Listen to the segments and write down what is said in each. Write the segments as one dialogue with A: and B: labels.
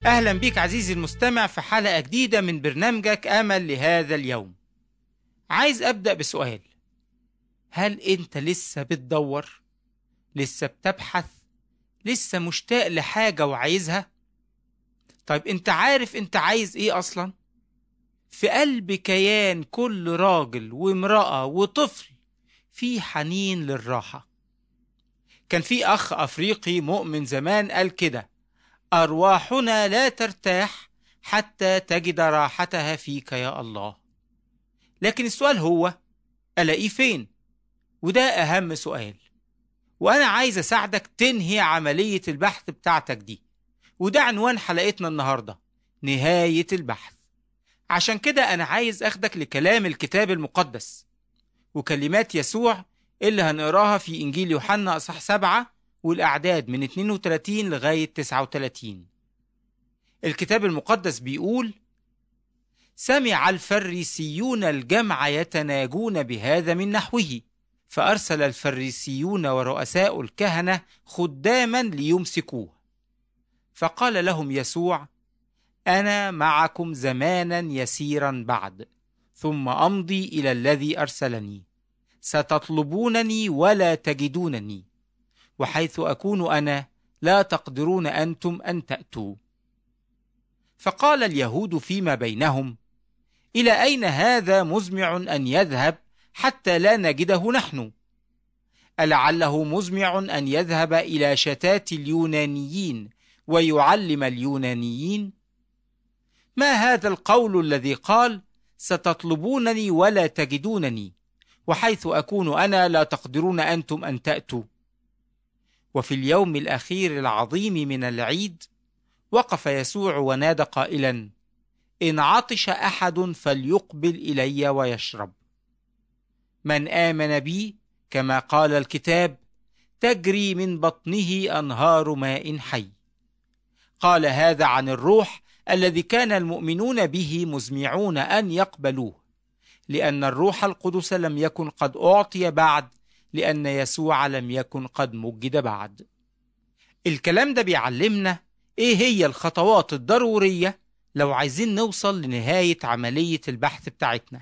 A: أهلا بيك عزيزي المستمع في حلقة جديدة من برنامجك أمل لهذا اليوم عايز أبدأ بسؤال هل أنت لسه بتدور؟ لسه بتبحث؟ لسه مشتاق لحاجة وعايزها؟ طيب أنت عارف أنت عايز إيه أصلا؟ في قلب كيان كل راجل وامرأة وطفل في حنين للراحة كان في أخ أفريقي مؤمن زمان قال كده أرواحنا لا ترتاح حتى تجد راحتها فيك يا الله لكن السؤال هو ألاقيه فين؟ وده أهم سؤال وأنا عايز أساعدك تنهي عملية البحث بتاعتك دي وده عنوان حلقتنا النهاردة نهاية البحث عشان كده أنا عايز أخدك لكلام الكتاب المقدس وكلمات يسوع اللي هنقراها في إنجيل يوحنا أصح سبعة والأعداد من 32 لغاية 39 الكتاب المقدس بيقول سمع الفريسيون الجمع يتناجون بهذا من نحوه فأرسل الفريسيون ورؤساء الكهنة خداما ليمسكوه فقال لهم يسوع أنا معكم زمانا يسيرا بعد ثم أمضي إلى الذي أرسلني ستطلبونني ولا تجدونني وحيث أكون أنا لا تقدرون أنتم أن تأتوا فقال اليهود فيما بينهم إلى أين هذا مزمع أن يذهب حتى لا نجده نحن ألعله مزمع أن يذهب إلى شتات اليونانيين ويعلم اليونانيين ما هذا القول الذي قال ستطلبونني ولا تجدونني وحيث أكون أنا لا تقدرون أنتم أن تأتوا وفي اليوم الأخير العظيم من العيد وقف يسوع ونادى قائلا إن عطش أحد فليقبل إلي ويشرب من آمن بي كما قال الكتاب تجري من بطنه أنهار ماء حي قال هذا عن الروح الذي كان المؤمنون به مزمعون أن يقبلوه لأن الروح القدس لم يكن قد أعطي بعد لأن يسوع لم يكن قد مجد بعد الكلام ده بيعلمنا إيه هي الخطوات الضرورية لو عايزين نوصل لنهاية عملية البحث بتاعتنا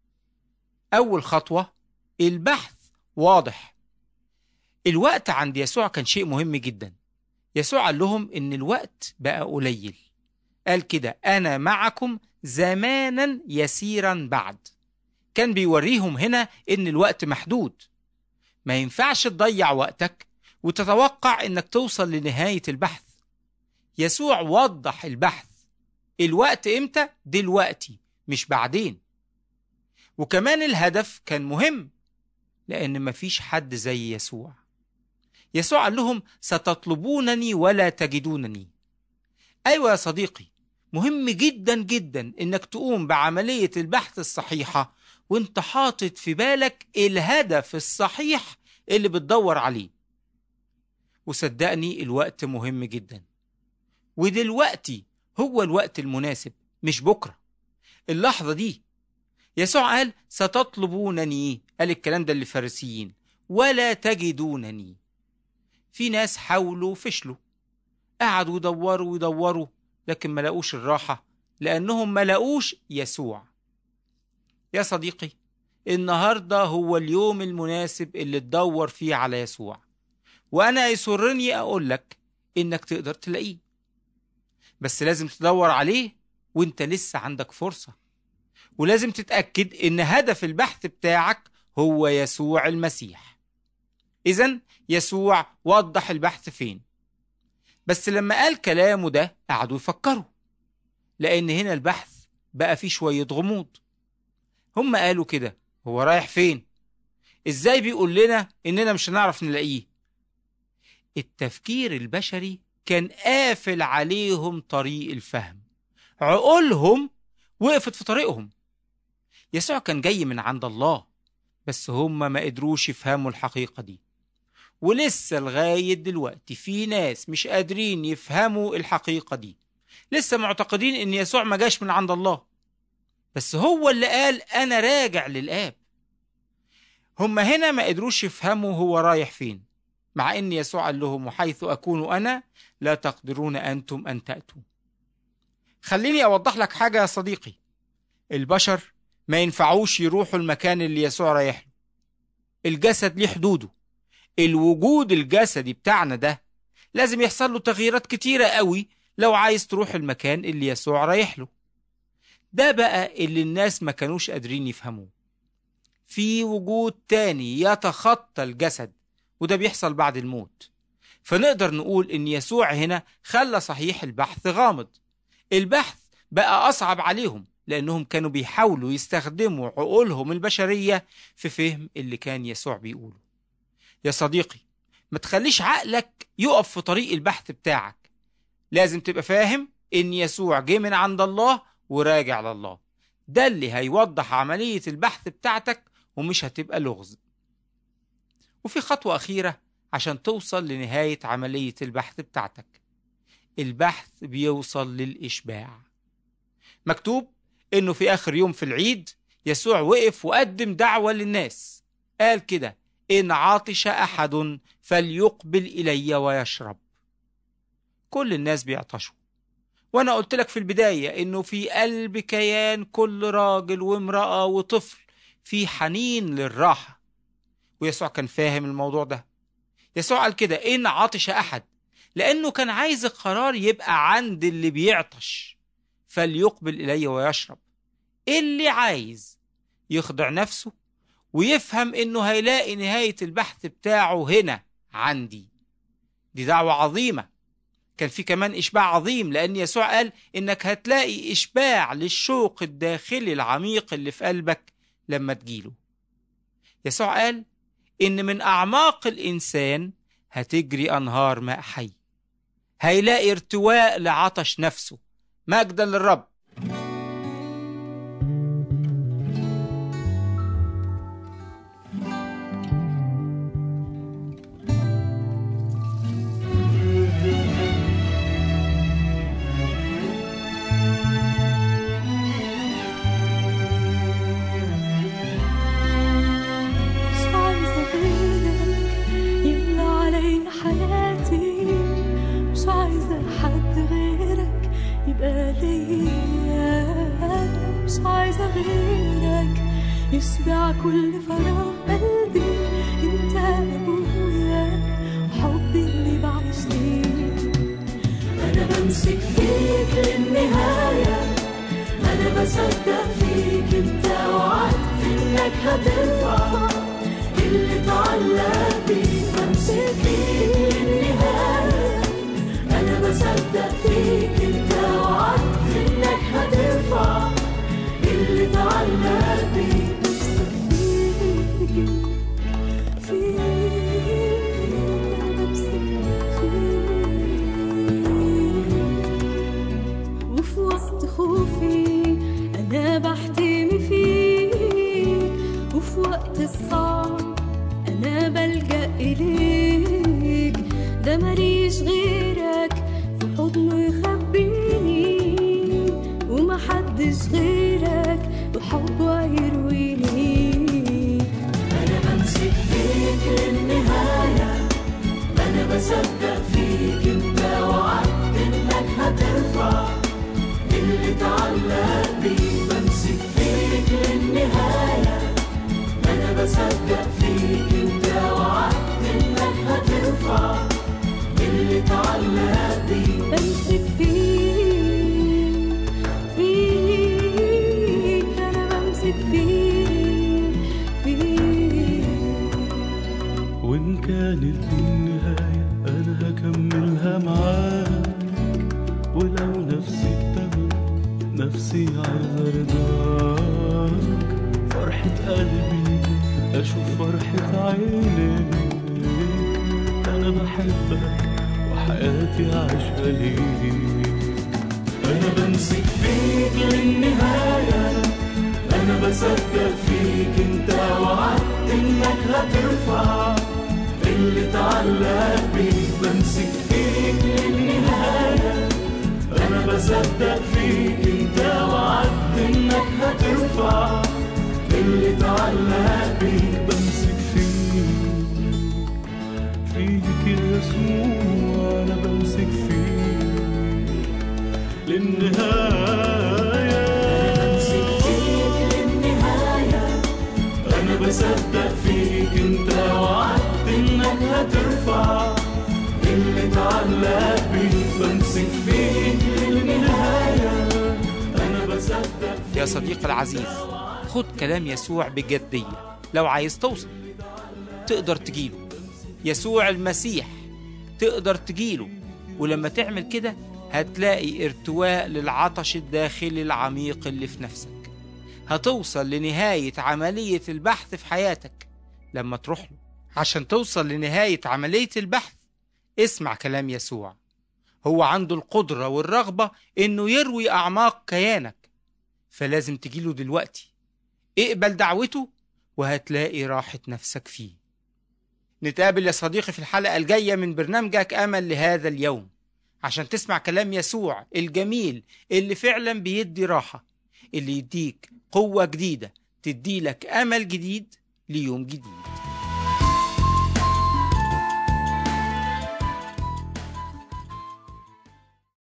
A: أول خطوة البحث واضح الوقت عند يسوع كان شيء مهم جدا يسوع قال لهم إن الوقت بقى قليل قال كده أنا معكم زمانا يسيرا بعد كان بيوريهم هنا إن الوقت محدود ما ينفعش تضيع وقتك وتتوقع إنك توصل لنهاية البحث يسوع وضح البحث الوقت إمتى؟ دلوقتي مش بعدين وكمان الهدف كان مهم لأن مفيش حد زي يسوع يسوع قال لهم ستطلبونني ولا تجدونني أيوة يا صديقي مهم جدا جدا إنك تقوم بعملية البحث الصحيحة وانت حاطط في بالك الهدف الصحيح اللي بتدور عليه وصدقني الوقت مهم جدا ودلوقتي هو الوقت المناسب مش بكرة اللحظة دي يسوع قال ستطلبونني قال الكلام ده للفارسيين ولا تجدونني في ناس حاولوا فشلوا قعدوا يدوروا ويدوروا لكن ما لقوش الراحة لأنهم ما لقوش يسوع يا صديقي النهاردة هو اليوم المناسب اللي تدور فيه على يسوع وأنا يسرني أقول لك إنك تقدر تلاقيه بس لازم تدور عليه وانت لسه عندك فرصة ولازم تتأكد إن هدف البحث بتاعك هو يسوع المسيح إذا يسوع وضح البحث فين بس لما قال كلامه ده قعدوا يفكروا لأن هنا البحث بقى فيه شوية غموض هم قالوا كده هو رايح فين ازاي بيقول لنا اننا مش هنعرف نلاقيه التفكير البشري كان قافل عليهم طريق الفهم عقولهم وقفت في طريقهم يسوع كان جاي من عند الله بس هم ما قدروش يفهموا الحقيقة دي ولسه لغاية دلوقتي في ناس مش قادرين يفهموا الحقيقة دي لسه معتقدين ان يسوع ما جاش من عند الله بس هو اللي قال انا راجع للاب هم هنا ما قدروش يفهموا هو رايح فين مع ان يسوع قال لهم وحيث اكون انا لا تقدرون انتم ان تاتوا خليني أوضح لك حاجة يا صديقي البشر ما ينفعوش يروحوا المكان اللي يسوع رايح له الجسد ليه حدوده الوجود الجسدي بتاعنا ده لازم يحصل له تغييرات كتيرة قوي لو عايز تروح المكان اللي يسوع رايح له ده بقى اللي الناس ما كانوش قادرين يفهموه في وجود تاني يتخطى الجسد وده بيحصل بعد الموت فنقدر نقول ان يسوع هنا خلى صحيح البحث غامض البحث بقى اصعب عليهم لانهم كانوا بيحاولوا يستخدموا عقولهم البشريه في فهم اللي كان يسوع بيقوله يا صديقي ما تخليش عقلك يقف في طريق البحث بتاعك لازم تبقى فاهم ان يسوع جه من عند الله وراجع لله ده اللي هيوضح عمليه البحث بتاعتك ومش هتبقى لغز وفي خطوه اخيره عشان توصل لنهايه عمليه البحث بتاعتك البحث بيوصل للاشباع مكتوب انه في اخر يوم في العيد يسوع وقف وقدم دعوه للناس قال كده ان عطش احد فليقبل الي ويشرب كل الناس بيعطشوا وانا قلت لك في البدايه انه في قلب كيان كل راجل وامراه وطفل في حنين للراحه ويسوع كان فاهم الموضوع ده يسوع قال كده ان عطش احد لانه كان عايز القرار يبقى عند اللي بيعطش فليقبل الي ويشرب اللي عايز يخضع نفسه ويفهم انه هيلاقي نهايه البحث بتاعه هنا عندي دي دعوه عظيمه كان في كمان اشباع عظيم لان يسوع قال انك هتلاقي اشباع للشوق الداخلي العميق اللي في قلبك لما تجيله يسوع قال ان من اعماق الانسان هتجري انهار ماء حي هيلاقي ارتواء لعطش نفسه مجدا للرب
B: مش عايزة غيرك يملى علي حياتي مش عايزة حد غيرك يبقى ليا مش عايزة غيرك يشبع كل فراغ قلبي انت ابويا وحبي اللي بعيش ليه انا بمسك فيك للنهايه انا بصدق فيك انت وعدت انك هترفع اللي اتعلق بيه بمسك فيك للنهايه انا بصدق فيك انت وعدت انك هترفع اللي اتعلق بيه بمسك فيك فيك انا بمسك فيك وفي وسط خوفي أنا بحتمي فيك وفي وقت الصعب أنا بلجأ إليك ده ماليش غيرك في حضنه يخبيني ومحدش غيرك بحبه يرويني أنا بمسك فيك للنهاية أنا بصدق فيك أنت وعدت إنك هترفع اللي اتعلق بيه بمسك فيك للنهاية أنا بصدق فيك أنت وعدت إنك هترفع اللي اتعلق بيه بمسك فيك فيك أنا بمسك فيك فيك
C: وإن كانت النهاية أنا هكملها معاك ولو نفسي التمن نفسي عايز أرضاك فرحة قلبي أشوف فرحة عينيك أنا بحبك وحياتي عايشة ليك أنا بمسك فيك للنهاية أنا بصدق فيك أنت وعدت إنك هترفع اللي اتعلق بيك بمسك فيك للنهاية أنا بصدق فيك أنت وعدت إنك هترفع اللي اتعلق بيك بمسك فيك فيك يا يسوع أنا بمسك فيك للنهاية قلبي بمسك فيه للنهاية أنا بصدق
A: يا صديقي العزيز خد كلام يسوع بجدية لو عايز توصل تقدر تجيله يسوع المسيح تقدر تجيله ولما تعمل كده هتلاقي ارتواء للعطش الداخلي العميق اللي في نفسك هتوصل لنهاية عملية البحث في حياتك لما تروح له عشان توصل لنهاية عملية البحث اسمع كلام يسوع هو عنده القدرة والرغبة إنه يروي أعماق كيانك فلازم تجيله دلوقتي اقبل دعوته وهتلاقي راحة نفسك فيه نتقابل يا صديقي في الحلقة الجاية من برنامجك أمل لهذا اليوم عشان تسمع كلام يسوع الجميل اللي فعلا بيدي راحة اللي يديك قوة جديدة تديلك أمل جديد ليوم جديد